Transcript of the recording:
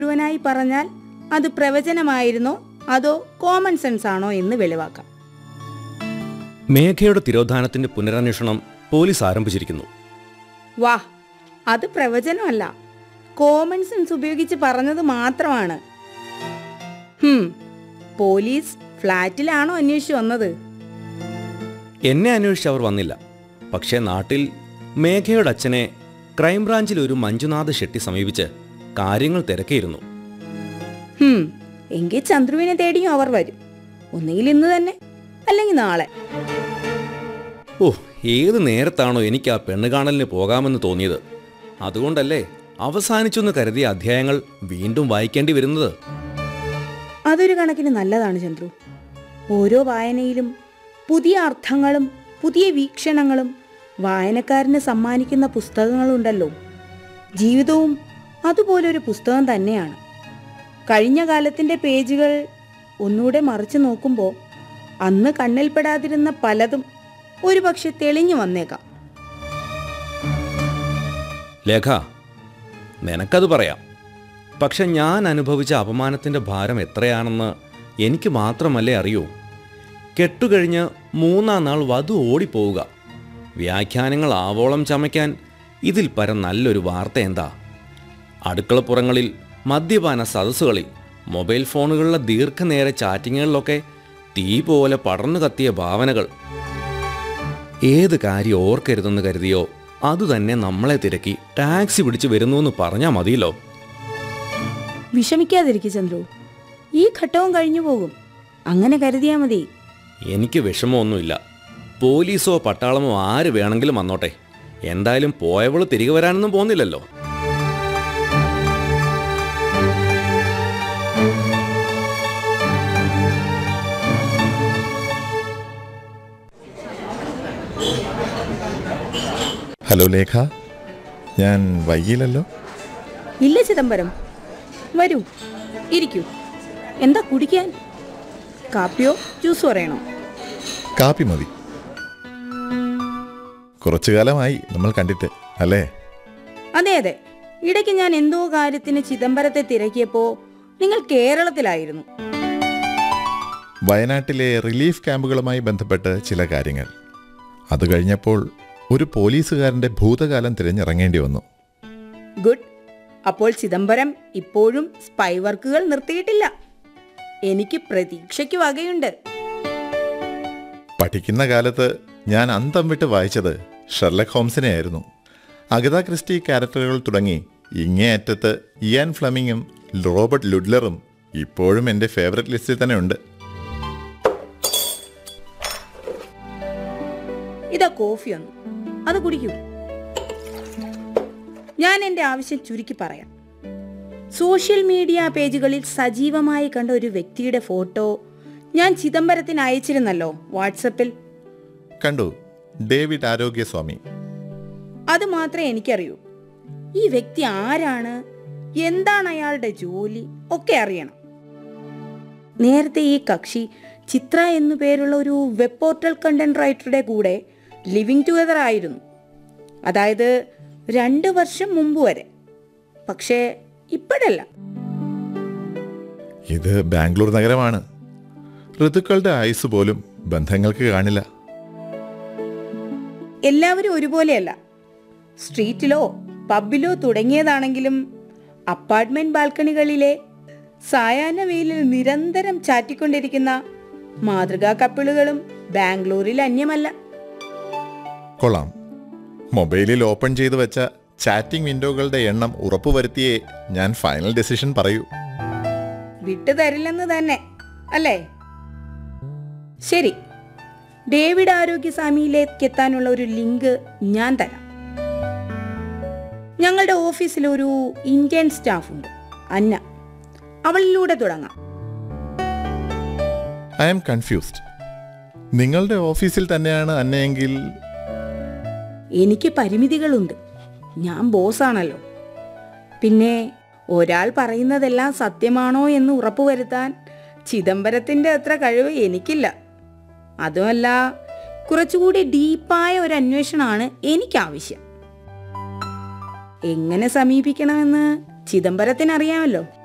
മുഴുവനായി പറഞ്ഞാൽ അത് പ്രവചനമായിരുന്നോ അതോ കോമൺ സെൻസ് ആണോ എന്ന് വെളിവാക്കാം മേഘയുടെ തിരോധാനത്തിന്റെ പുനരന്വേഷണം പോലീസ് ആരംഭിച്ചിരിക്കുന്നു വാ അത് പ്രവചനമല്ല കോമൺ സെൻസ് ഉപയോഗിച്ച് പറഞ്ഞത് മാത്രമാണ് ഹും പോലീസ് ഫ്ലാറ്റിലാണോ അന്വേഷിച്ചു വന്നത് എന്നെ അന്വേഷിച്ച് അവർ വന്നില്ല പക്ഷേ നാട്ടിൽ മേഘയുടെ അച്ഛനെ ക്രൈംബ്രാഞ്ചിൽ ഒരു മഞ്ജുനാഥ് ഷെട്ടി സമീപിച്ച് കാര്യങ്ങൾ തിരക്കിയിരുന്നു ഹും എങ്കിൽ ചന്ദ്രുവിനെ തേടിയും അവർ വരും ഒന്നുകിൽ ഇന്ന് തന്നെ അല്ലെങ്കിൽ നാളെ ഓ ഏത് നേരത്താണോ എനിക്ക് ആ പെണ്ണ് കാണലിന് പോകാമെന്ന് തോന്നിയത് അതുകൊണ്ടല്ലേ അവസാനിച്ചെന്ന് കരുതിയ അധ്യായങ്ങൾ വീണ്ടും വായിക്കേണ്ടി വരുന്നത് അതൊരു കണക്കിന് നല്ലതാണ് ചന്ദ്രു ഓരോ വായനയിലും പുതിയ അർത്ഥങ്ങളും പുതിയ വീക്ഷണങ്ങളും വായനക്കാരന് സമ്മാനിക്കുന്ന പുസ്തകങ്ങളുണ്ടല്ലോ ജീവിതവും അതുപോലൊരു പുസ്തകം തന്നെയാണ് കഴിഞ്ഞ കാലത്തിൻ്റെ പേജുകൾ ഒന്നുകൂടെ മറിച്ചു നോക്കുമ്പോൾ അന്ന് കണ്ണിൽപ്പെടാതിരുന്ന പലതും ഒരുപക്ഷെ തെളിഞ്ഞു വന്നേക്കാം ലേഖ നിനക്കത് പറയാം പക്ഷെ ഞാൻ അനുഭവിച്ച അപമാനത്തിൻ്റെ ഭാരം എത്രയാണെന്ന് എനിക്ക് മാത്രമല്ലേ അറിയൂ കെട്ടുകഴിഞ്ഞ് മൂന്നാം നാൾ വധു ഓടിപ്പോവുക വ്യാഖ്യാനങ്ങൾ ആവോളം ചമയ്ക്കാൻ ഇതിൽ പരം നല്ലൊരു വാർത്ത എന്താ അടുക്കളപ്പുറങ്ങളിൽ മദ്യപാന സദസ്സുകളിൽ മൊബൈൽ ഫോണുകളിലെ ദീർഘനേര ചാറ്റിങ്ങുകളിലൊക്കെ തീ പോലെ പടർന്നു കത്തിയ ഭാവനകൾ ഏത് കാര്യം ഓർക്കരുതെന്ന് കരുതിയോ അതുതന്നെ നമ്മളെ തിരക്കി ടാക്സി പിടിച്ച് വരുന്നു എന്ന് പറഞ്ഞാൽ മതിയല്ലോ വിഷമിക്കാതിരിക്കും ചന്ദ്രു ഈ ഘട്ടവും കഴിഞ്ഞു പോകും അങ്ങനെ കരുതിയാൽ മതി എനിക്ക് വിഷമമൊന്നുമില്ല പോലീസോ പട്ടാളമോ ആര് വേണമെങ്കിലും വന്നോട്ടെ എന്തായാലും പോയവള് തിരികെ വരാനൊന്നും പോകുന്നില്ലല്ലോ ഹലോ ലേഖ ഞാൻ വൈകിയില്ലല്ലോ ഇല്ല ചിദംബരം വരൂ ഇരിക്കൂ എന്താ കുടിക്കാൻ കാപ്പിയോ ജ്യൂസ് പറയണോ കാപ്പി മതി കുറച്ചു കാലമായി നമ്മൾ കണ്ടിട്ട് അല്ലേ അതെ അതെ ഇടയ്ക്ക് ഞാൻ എന്തോ കാര്യത്തിന് ചിദംബരത്തെ തിരക്കിയപ്പോ നിങ്ങൾ കേരളത്തിലായിരുന്നു വയനാട്ടിലെ റിലീഫ് ക്യാമ്പുകളുമായി ബന്ധപ്പെട്ട് ചില കാര്യങ്ങൾ അത് കഴിഞ്ഞപ്പോൾ ഒരു പോലീസുകാരൻ്റെ ഭൂതകാലം തിരഞ്ഞിറങ്ങേണ്ടി വന്നു ഗുഡ് അപ്പോൾ ചിദംബരം ഇപ്പോഴും സ്പൈ വർക്കുകൾ നിർത്തിയിട്ടില്ല എനിക്ക് പ്രതീക്ഷയ്ക്ക് വകയുണ്ട് പഠിക്കുന്ന കാലത്ത് ഞാൻ അന്തം വിട്ട് വായിച്ചത് ഷെർലക് ഹോംസിനെ ആയിരുന്നു അഗത ക്രിസ്റ്റി ക്യാരക്ടറുകൾ തുടങ്ങി ഇങ്ങേയറ്റത്ത് ഇയാൻ ഫ്ലമിങ്ങും റോബർട്ട് ലുഡ്ലറും ഇപ്പോഴും എൻ്റെ ഫേവററ്റ് ലിസ്റ്റിൽ തന്നെ ഉണ്ട് ഇതാ കോഫി ഒന്ന് അത് കുടിക്കൂ ഞാൻ എൻ്റെ ആവശ്യം ചുരുക്കി പറയാം സോഷ്യൽ മീഡിയ പേജുകളിൽ സജീവമായി കണ്ട ഒരു വ്യക്തിയുടെ ഫോട്ടോ ഞാൻ ചിദംബരത്തിന് അയച്ചിരുന്നല്ലോ വാട്സപ്പിൽ കണ്ടു ഡേവിഡ് ആരോഗ്യസ്വാമി അത് മാത്രമേ എനിക്കറിയൂ ഈ വ്യക്തി ആരാണ് എന്താണ് അയാളുടെ ജോലി ഒക്കെ അറിയണം നേരത്തെ ഈ കക്ഷി ചിത്ര എന്നു പേരുള്ള ഒരു വെബ് പോർട്ടൽ കണ്ടന്റ് റൈറ്ററുടെ കൂടെ ലിവിങ് ടുഗദർ ആയിരുന്നു അതായത് രണ്ട് വർഷം മുമ്പ് വരെ പക്ഷേ ഇപ്പോഴല്ല ഇത് ബാംഗ്ലൂർ നഗരമാണ് ഋതുക്കളുടെ ആയുസ് പോലും ബന്ധങ്ങൾക്ക് കാണില്ല എല്ലാവരും ഒരുപോലെയല്ല സ്ട്രീറ്റിലോ പബ്ബിലോ തുടങ്ങിയതാണെങ്കിലും അപ്പാർട്ട്മെന്റ് ബാൽക്കണികളിലെ സായാഹ്ന വെയിലിൽ നിരന്തരം ചാറ്റിക്കൊണ്ടിരിക്കുന്ന മാതൃകാ കപ്പിളുകളും ബാംഗ്ലൂരിൽ അന്യമല്ല കൊള്ളാം മൊബൈലിൽ ഓപ്പൺ ചെയ്തു വെച്ച ചാറ്റിംഗ് വിൻഡോകളുടെ എണ്ണം ഉറപ്പുവരുത്തിയേ ഞാൻ ഫൈനൽ ഡെസിഷൻ പറയൂ വിട്ടു തരില്ലെന്ന് തന്നെ അല്ലേ ശരി ഡേവിഡ് ആരോഗ്യസ്വാമിയിലേക്ക് എത്താനുള്ള ഒരു ലിങ്ക് ഞാൻ തരാം ഞങ്ങളുടെ ഓഫീസിൽ ഒരു ഇന്ത്യൻ സ്റ്റാഫ് ഉണ്ട് അന്ന അവളിലൂടെ തുടങ്ങാം ഐ ആം കൺഫ്യൂസ്ഡ് നിങ്ങളുടെ ഓഫീസിൽ തന്നെയാണ് അന്നയെങ്കിൽ എനിക്ക് പരിമിതികളുണ്ട് ഞാൻ ബോസാണല്ലോ പിന്നെ ഒരാൾ പറയുന്നതെല്ലാം സത്യമാണോ എന്ന് ഉറപ്പുവരുത്താൻ ചിദംബരത്തിന്റെ അത്ര കഴിവ് എനിക്കില്ല അതുമല്ല കുറച്ചുകൂടി ഡീപ്പായ ഒരു അന്വേഷണമാണ് എനിക്കാവശ്യം എങ്ങനെ സമീപിക്കണമെന്ന് ചിദംബരത്തിന് അറിയാമല്ലോ